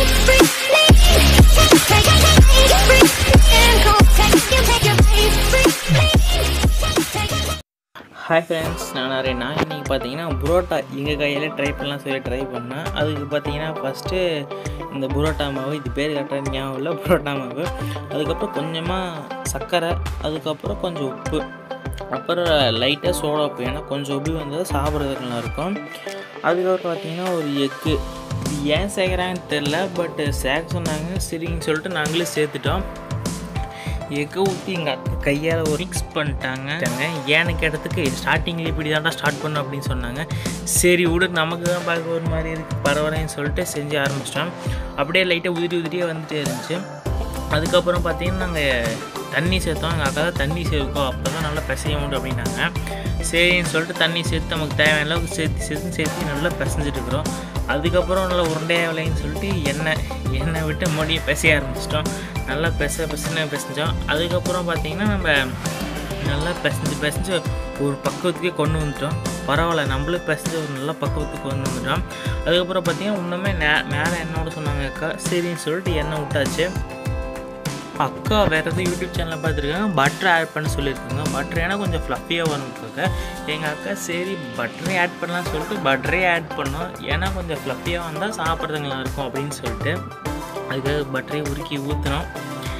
hi friends நான் நிறையண்ணா இன்றைக்கி பார்த்தீங்கன்னா புரோட்டா எங்கள் கையில் ட்ரை பண்ணலாம் சொல்லி ட்ரை பண்ணேன் அதுக்கு பார்த்தீங்கன்னா ஃபஸ்ட்டு இந்த புரோட்டா மாவு இது பேர் கரெக்டாக ஞாபகம் இல்லை புரோட்டா மாவு அதுக்கப்புறம் கொஞ்சமாக சர்க்கரை அதுக்கப்புறம் கொஞ்சம் உப்பு அப்புறம் லைட்டாக சோடா உப்பு ஏன்னா கொஞ்சம் உப்பு வந்தால் சாப்பிட்றதுக்கு நல்லாயிருக்கும் அதுக்கப்புறம் பார்த்தீங்கன்னா ஒரு எக்கு இது ஏன் சேர்க்குறாங்கன்னு தெரில பட் சேர்க்க சொன்னாங்க சரின்னு சொல்லிட்டு நாங்களே சேர்த்துட்டோம் எக்கை ஊற்றி எங்கள் அக்கா கையால் ஒரு மிக்ஸ் பண்ணிட்டாங்க ஏன்னு கேட்டதுக்கு ஸ்டார்டிங்கில் இப்படி தான்டா ஸ்டார்ட் பண்ணோம் அப்படின்னு சொன்னாங்க சரி விடு நமக்கு தான் பார்க்க ஒரு மாதிரி இருக்குது பரவாயில்லன்னு சொல்லிட்டு செஞ்சு ஆரம்பிச்சிட்டோம் அப்படியே லைட்டாக உதிரி உதிரியாக வந்துட்டே இருந்துச்சு அதுக்கப்புறம் பார்த்தீங்கன்னா நாங்கள் தண்ணி சேர்த்தோம் எங்கள் அக்கா தான் தண்ணி சேர்க்கோம் அப்போ தான் நல்லா பிசைய முடியும் அப்படின்னாங்க சரின்னு சொல்லிட்டு தண்ணி சேர்த்து நமக்கு தேவையான அளவுக்கு சேர்த்து சேர்த்து சேர்த்து நல்லா பிசைஞ்சிட்டு இருக்கிறோம் அதுக்கப்புறம் நல்லா உருண்டையாக விளையின்னு சொல்லிட்டு எண்ணெய் எண்ணெய் விட்டு மறுபடியும் பிசைய ஆரம்பிச்சிட்டோம் நல்லா பெச பெசன்னு பிசைஞ்சோம் அதுக்கப்புறம் பார்த்தீங்கன்னா நம்ம நல்லா பிசைஞ்சு பிசைஞ்சு ஒரு பக்குவத்துக்கே கொண்டு வந்துட்டோம் பரவாயில்ல நம்மளே பிசைஞ்சு ஒரு நல்ல பக்குவத்துக்கு கொண்டு வந்துட்டோம் அதுக்கப்புறம் பார்த்தீங்கன்னா இன்னுமே நே மேலே எண்ணெயோட சொன்னாங்க அக்கா சரின்னு சொல்லிட்டு எண்ணெய் விட்டாச்சு அக்கா வேறு எதுவும் யூடியூப் சேனலில் பார்த்துருக்காங்க பட்டர் ஆட் பண்ண சொல்லியிருக்காங்க பட்டர் ஏன்னா கொஞ்சம் ஃப்ளஃபியாக வரும்க்காக எங்கள் அக்கா சரி பட்டரே ஆட் பண்ணலாம்னு சொல்லிட்டு பட்டரே ஆட் பண்ணோம் ஏன்னா கொஞ்சம் ஃப்ளஃபியாக வந்தால் சாப்பிட்றதுக்கு நல்லா இருக்கும் அப்படின்னு சொல்லிட்டு அதுக்காக பட்டரே உருக்கி ஊற்றினோம்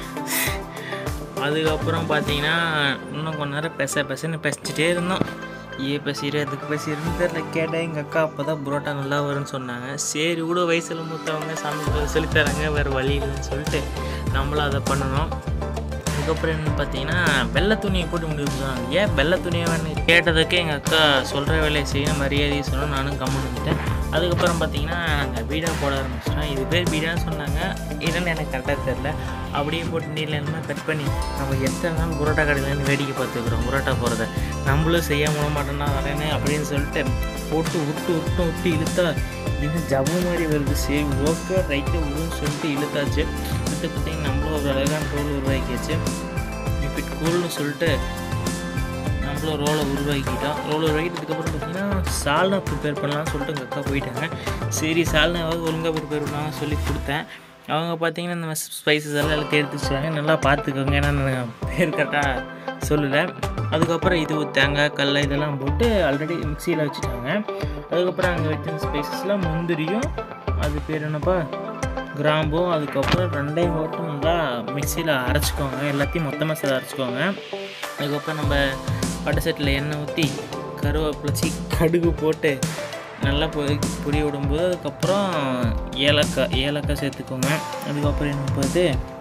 அதுக்கப்புறம் பார்த்தீங்கன்னா இன்னும் கொஞ்ச நேரம் பெச பெசன்னு பெசிச்சிட்டே இருந்தோம் ஏ பேசிட்டு அதுக்கு பேசிடுன்னு தெரில கேட்டேன் எங்கள் அக்கா அப்போ தான் புரோட்டா நல்லா வரும்னு சொன்னாங்க சரி விட வயசில் மூத்தவங்க சமைக்க சொல்லித்தராங்க வேறு வழி இல்லைன்னு சொல்லிட்டு நம்மளும் அதை பண்ணணும் அதுக்கப்புறம் என்ன பார்த்தீங்கன்னா வெள்ளை துணியை போட்டு முடிவுதான் ஏன் வெள்ளை துணியை வேணும் கேட்டதுக்கு எங்கள் அக்கா சொல்கிற வேலையை செய்யணும் மரியாதையை சொன்னோம் நானும் கம்மன் வந்துட்டேன் அதுக்கப்புறம் பார்த்தீங்கன்னா நாங்கள் பீடா போட ஆரம்பிச்சிட்டோம் இது பேர் பீடான்னு சொன்னாங்க இதுன்னு எனக்கு கரெக்டாக தெரில அப்படியே போட்டு நீரில் எல்லாமே கட் பண்ணி நம்ம எத்தனை நாள் புரோட்டா கடையிலேருந்து வேடிக்கை பார்த்துக்கிறோம் புரோட்டா போகிறத நம்மளும் செய்ய முடிய மாட்டோம்னா வரேன்னு அப்படின்னு சொல்லிட்டு போட்டு விட்டு விட்டு விட்டு இழுத்தா இது ஜவ்வு மாதிரி வருது சரி ஓகே ரைட்டு விடுன்னு சொல்லிட்டு இழுத்தாச்சு இழுத்து பார்த்தீங்கன்னா நம்மளும் ஒரு அழகான ரோல் உருவாக்கியாச்சு இப்போ கூல்னு சொல்லிட்டு நம்மளும் ரோலை உருவாக்கிட்டோம் ரோலை உருவாக்கிட்டதுக்கப்புறம் பார்த்தீங்கன்னா சால்னா ப்ரிப்பேர் பண்ணலாம்னு சொல்லிட்டு எங்கள் அக்கா போயிட்டாங்க சரி சால்னாவது ஒழுங்காக ப்ரிப்பேர் பண்ணலாம்னு சொல்லி கொடுத்தேன் அவங்க பார்த்தீங்கன்னா இந்த ஸ்பைசஸ் எல்லாம் எல்லாத்தையும் எடுத்து வச்சாங்க நல்லா பார்த்துக்கோங்க ஏன்னா நான் பேர் கரெக்டாக சொல்லலை அதுக்கப்புறம் இது தேங்காய் கடல இதெல்லாம் போட்டு ஆல்ரெடி மிக்சியில் வச்சுட்டாங்க அதுக்கப்புறம் அங்கே வச்ச ஸ்பைசஸ்லாம் முந்திரியும் அது பேர் என்னப்பா கிராம்பும் அதுக்கப்புறம் ரெண்டையும் போட்டு நல்லா மிக்சியில் அரைச்சிக்கோங்க எல்லாத்தையும் மொத்தமாக சேர்த்து அரைச்சிக்கோங்க அதுக்கப்புறம் நம்ம பட்டை செட்டில் எண்ணெய் ஊற்றி கருவேப்பிலச்சி கடுகு போட்டு நல்லா பொ பொடி விடும்போது அதுக்கப்புறம் ஏலக்காய் ஏலக்காய் சேர்த்துக்கோங்க அதுக்கப்புறம் என்ன பார்த்து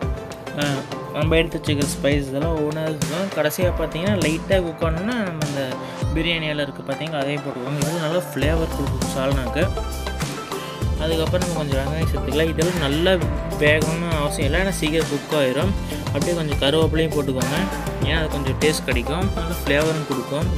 நம்ம எடுத்து வச்சுக்கிற ஸ்பைஸ் இதெல்லாம் ஒவ்வொன்றா இருக்கும் கடைசியாக பார்த்தீங்கன்னா லைட்டாக குக் ஆனோன்னா நம்ம அந்த பிரியாணி எல்லாம் இருக்குது பார்த்தீங்கன்னா அதையும் போட்டுக்கோங்க இது நல்லா ஃப்ளேவர் கொடுக்கும் சால்னாக்கு அதுக்கப்புறம் நம்ம கொஞ்சம் வெங்காயம் சேர்த்துக்கலாம் இதெல்லாம் நல்லா வேகணும்னு அவசியம் இல்லை ஏன்னா சீக்கிரம் குக் ஆயிரும் அப்படியே கொஞ்சம் கருவேப்பிலையும் போட்டுக்கோங்க ஏன்னா அது கொஞ்சம் டேஸ்ட் கிடைக்கும் நல்லா ஃப்ளேவரும் கொடுக்கும்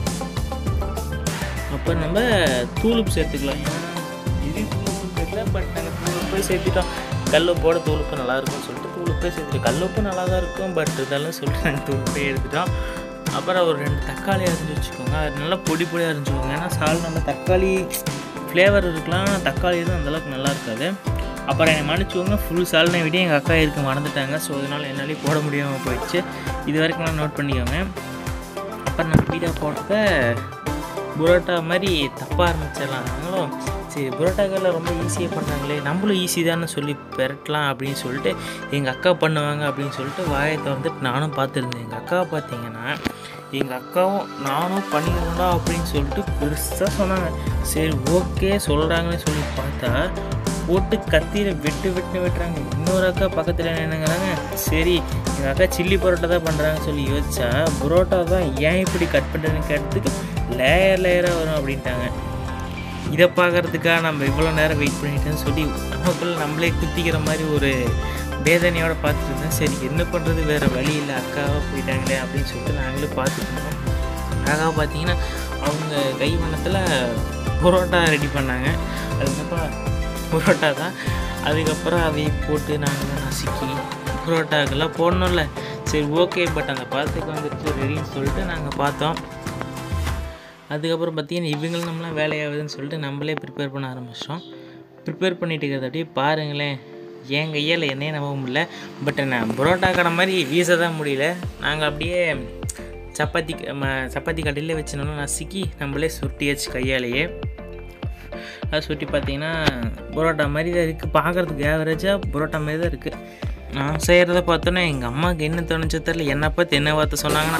அப்புறம் நம்ம தூளுப்பு சேர்த்துக்கலாம் ஏன்னா இது தூளுப்பு தெரியல பட் நாங்கள் தூளுப்பே சேர்த்துட்டோம் கல்லுப்போட தூளுப்பு நல்லா இருக்கும்னு சொல்லிட்டு தூளுப்பே சேர்த்துட்டோம் கல்லுப்பு நல்லா தான் இருக்கும் பட் இதெல்லாம் சொல்லிட்டு நாங்கள் தூளுப்பே எடுத்துட்டோம் அப்புறம் ஒரு ரெண்டு தக்காளி அரிஞ்சு வச்சுக்கோங்க அது நல்லா பொடி பொடியாக அரிஞ்சுக்கோங்க ஏன்னா சால் நம்ம தக்காளி ஃப்ளேவர் இருக்கலாம் ஆனால் தக்காளி எதுவும் அந்தளவுக்கு நல்லா இருக்காது அப்புறம் என்னை மன்னிச்சுக்கோங்க ஃபுல் சால்னை விட எங்கள் அக்கா இருக்க மறந்துட்டாங்க ஸோ அதனால் என்னாலேயும் போட முடியாமல் போயிடுச்சு இது வரைக்கும் நோட் பண்ணிக்கோங்க அப்புறம் நம்ம பீடா போட்டத புரோட்டா மாதிரி தப்ப ஆரம்பிச்சிடலாம் நாங்களும் சரி புரோட்டாக்கெல்லாம் ரொம்ப ஈஸியாக பண்ணுறாங்களே நம்மளும் ஈஸி தானே சொல்லி பெரட்டலாம் அப்படின்னு சொல்லிட்டு எங்கள் அக்கா பண்ணுவாங்க அப்படின்னு சொல்லிட்டு வாயை திறந்துட்டு நானும் பார்த்துருந்தேன் எங்கள் அக்கா பார்த்தீங்கன்னா எங்கள் அக்காவும் நானும் பண்ணிக்கணும்டா அப்படின்னு சொல்லிட்டு பெருசாக சொன்னாங்க சரி ஓகே சொல்கிறாங்கன்னு சொல்லி பார்த்தா போட்டு கத்தியில் வெட்டு வெட்டு வெட்டுறாங்க இன்னொரு அக்கா பக்கத்தில் என்னங்கிறாங்க சரி எங்கள் அக்கா சில்லி பரோட்டா தான் பண்ணுறாங்கன்னு சொல்லி யோசிச்சா புரோட்டா தான் ஏன் இப்படி கட் பண்ணுறதுன்னு கேட்டதுக்கு லேயர் லேயராக வரும் அப்படின்ட்டாங்க இதை பார்க்குறதுக்காக நம்ம இவ்வளோ நேரம் வெயிட் பண்ணிட்டேன்னு சொல்லி நமக்குள்ள நம்மளே குத்திக்கிற மாதிரி ஒரு வேதனையோட பார்த்துட்டு இருந்தேன் சரி என்ன பண்ணுறது வேறு வழி இல்லை அக்காவாக போயிட்டாங்களே அப்படின்னு சொல்லிட்டு நாங்களும் பார்த்துட்டு இருந்தோம் அழகாக பார்த்தீங்கன்னா அவங்க கைவண்ணத்தில் புரோட்டா ரெடி பண்ணாங்க அதுக்கப்புறம் புரோட்டா தான் அதுக்கப்புறம் அதை போட்டு நாங்கள் நசுக்கி புரோட்டாக்கெல்லாம் போடணும்ல சரி ஓகே பட் அந்த படத்துக்கு வந்துட்டு ரெடின்னு சொல்லிட்டு நாங்கள் பார்த்தோம் அதுக்கப்புறம் பார்த்தீங்கன்னா இவங்களும் நம்மளாம் வேலையாகுதுன்னு சொல்லிட்டு நம்மளே ப்ரிப்பேர் பண்ண ஆரம்பிச்சிட்டோம் ப்ரிப்பேர் பண்ணிட்டு இருக்கிறத அப்படியே பாருங்களேன் என் கையால் என்னையே நம்ப முடியல பட் நான் புரோட்டா கடை மாதிரி வீச தான் முடியல நாங்கள் அப்படியே சப்பாத்தி க- ம- சப்பாத்தி கடையில் வச்சுனோன்னா நசுக்கி நம்மளே சுருட்டியாச்சு கையாலேயே அது சுட்டி பார்த்தீங்கன்னா புரோட்டா மாதிரி தான் இருக்குது பார்க்குறதுக்கு ஆவரேஜாக புரோட்டா மாதிரி தான் இருக்குது நான் செய்கிறத பார்த்தோன்னே எங்கள் அம்மாவுக்கு என்ன தோணுச்சோ தெரில என்னை பார்த்து என்ன வார்த்தை சொன்னாங்கன்னா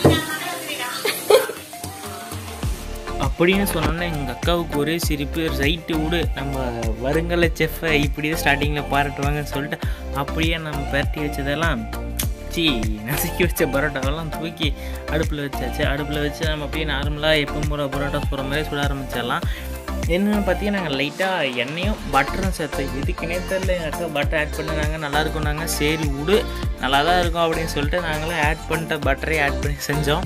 அப்படின்னு சொன்னோன்னே எங்கள் அக்காவுக்கு ஒரே சிரிப்பு ரைட்டு விடு நம்ம வருங்கால செஃப்பை இப்படி தான் ஸ்டார்டிங்கில் பாராட்டுவாங்கன்னு சொல்லிட்டு அப்படியே நம்ம பரட்டி வச்சதெல்லாம் சி நசுக்கி வச்ச பரோட்டாவெல்லாம் தூக்கி அடுப்பில் வச்சாச்சு அடுப்பில் வச்சு நம்ம அப்படியே நார்மலாக எப்போ போகிற பரோட்டா சுடுற மாதிரி சுட ஆரம்பிச்சிடலாம் என்னென்னு பார்த்தீங்கன்னா நாங்கள் லைட்டாக எண்ணெயும் பட்டரும் சேர்த்தோம் எதுக்குன்னே தெரில எங்கள் அக்கா பட்டர் ஆட் பண்ணினாங்க நல்லா இருக்கும்னாங்க சரி விடு நல்லா தான் இருக்கும் அப்படின்னு சொல்லிட்டு நாங்களும் ஆட் பண்ணிட்ட பட்டரே ஆட் பண்ணி செஞ்சோம்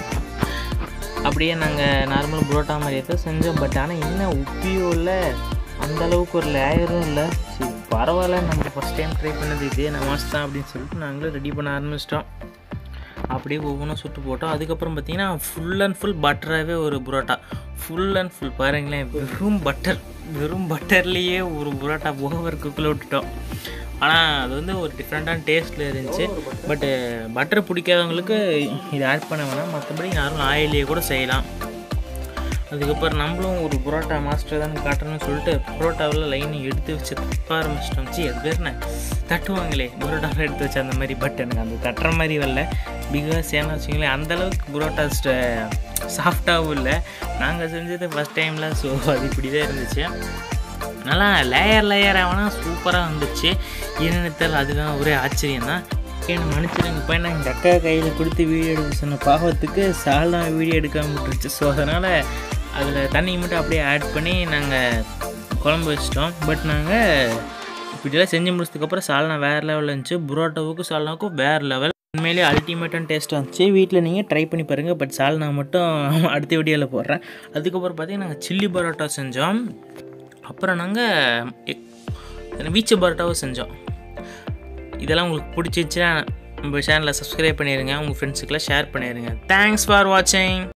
அப்படியே நாங்கள் நார்மல் புரோட்டா மாதிரியே தான் செஞ்சோம் பட் ஆனால் என்ன உப்பியும் இல்லை அந்த அளவுக்கு ஒரு லேயரும் இல்லை சரி பரவாயில்ல நம்ம ஃபஸ்ட் டைம் ட்ரை பண்ணது இதே நமாஸ் தான் அப்படின்னு சொல்லிட்டு நாங்களும் ரெடி பண்ண ஆரம்பிச்சிட்டோம் அப்படியே ஒவ்வொன்றும் சுட்டு போட்டோம் அதுக்கப்புறம் பார்த்தீங்கன்னா ஃபுல் அண்ட் ஃபுல் பட்டராகவே ஒரு புரோட்டா ஃபுல் அண்ட் ஃபுல் பாருங்களேன் வெறும் பட்டர் வெறும் பட்டர்லேயே ஒரு புரோட்டா ஓவர் குக்கில் விட்டுட்டோம் ஆனால் அது வந்து ஒரு டிஃப்ரெண்ட்டான டேஸ்ட்டில் இருந்துச்சு பட்டு பட்டர் பிடிக்காதவங்களுக்கு இது ஆட் பண்ண வேணாம் மற்றபடி நார்மல் ஆயிலே கூட செய்யலாம் அதுக்கப்புறம் நம்மளும் ஒரு புரோட்டா மாஸ்டர் தான் காட்டணும்னு சொல்லிட்டு புரோட்டாவில் லைன் எடுத்து வச்சு தப்ப ஆரம்பிச்சிட்டோம் சி அது பேர் என்ன தட்டுவாங்களே புரோட்டாவில் எடுத்து வச்சு அந்த மாதிரி பட் எனக்கு அந்த தட்டுற மாதிரி வரல பிகாஸ் ஏன்னா வச்சுங்களேன் அந்தளவுக்கு புரோட்டா சாஃப்டாகவும் இல்லை நாங்கள் செஞ்சது ஃபஸ்ட் டைமில் ஸோ அது இப்படி தான் இருந்துச்சு நல்லா லேயர் லேயர் ஆகினா சூப்பராக வந்துச்சு என்னென்னு தெரியல அதுதான் ஒரே ஆச்சரியம் தான் என்ன மன்னிச்சிடுங்க போய் நான் எங்கள் அக்கா கையில் கொடுத்து வீடியோ எடுக்க சொன்ன பாவத்துக்கு சால்னா வீடியோ எடுக்காம விட்டுருச்சு ஸோ அதனால் அதில் தண்ணி மட்டும் அப்படியே ஆட் பண்ணி நாங்கள் குழம்பு வச்சிட்டோம் பட் நாங்கள் இப்படிலாம் செஞ்சு முடிச்சதுக்கப்புறம் சால்னா வேறு லெவலில் இருந்துச்சு புரோட்டாவுக்கும் சால்னாவுக்கும் வேறு லெவல் உண்மையிலேயே அல்டிமேட்டான டேஸ்ட்டாக இருந்துச்சு வீட்டில் நீங்கள் ட்ரை பண்ணி பாருங்கள் பட் சால்னா மட்டும் அடுத்த வீடியோவில் போடுறேன் அதுக்கப்புறம் பார்த்தீங்கன்னா நாங்கள் சில்லி பரோட்டா செஞ்சோம் அப்புறம் நாங்கள் வீச்சு பரோட்டாவும் செஞ்சோம் இதெல்லாம் உங்களுக்கு பிடிச்சிருச்சுன்னா நம்ம சேனலை சப்ஸ்கிரைப் பண்ணிடுங்க உங்கள் ஃப்ரெண்ட்ஸுக்கெல்லாம் ஷேர் பண்ணிடுங்க தேங்க்ஸ் ஃபார் வாட்சிங்